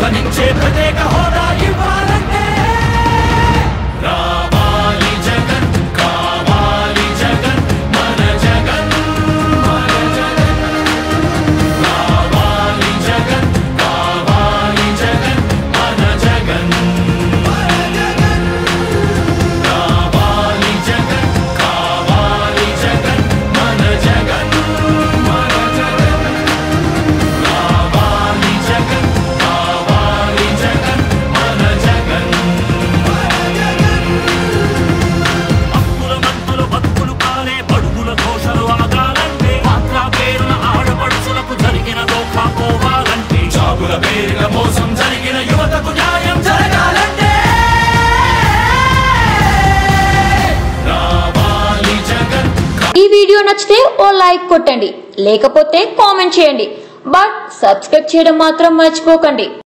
ధ్వనించే ప్రత్యేక హోదా ఇవ్వాలంటే రావాలి జగన్ కావాలి జగన్ మన జగన్ మన జగన్ కావాలి జగన్ కావాలి జగన్ మన జగన్ మన జగన్ కావాలి జగన్ కావాలి జగన్ మన జగన్ మన జగన్ కావాలి జగన్ కావాలి జగన్ మన జగన్ అప్పుల మంతులు బతుకులు కాలే బడుగుల ఘోషలు ఆగాలంటే మాత్ర పేరున ఆడపడుచులకు జరిగిన దోఖా పోవాలంటే చాగుల పేరుల మోసం జరిగిన యువతకు న్యాయం జరగాలంటే రావాలి జగన్ ఈ వీడియో నచ్చితే ఓ లైక్ కొట్టండి లేకపోతే కామెంట్ చేయండి బట్ సబ్స్క్రైబ్ చేయడం మాత్రం మర్చిపోకండి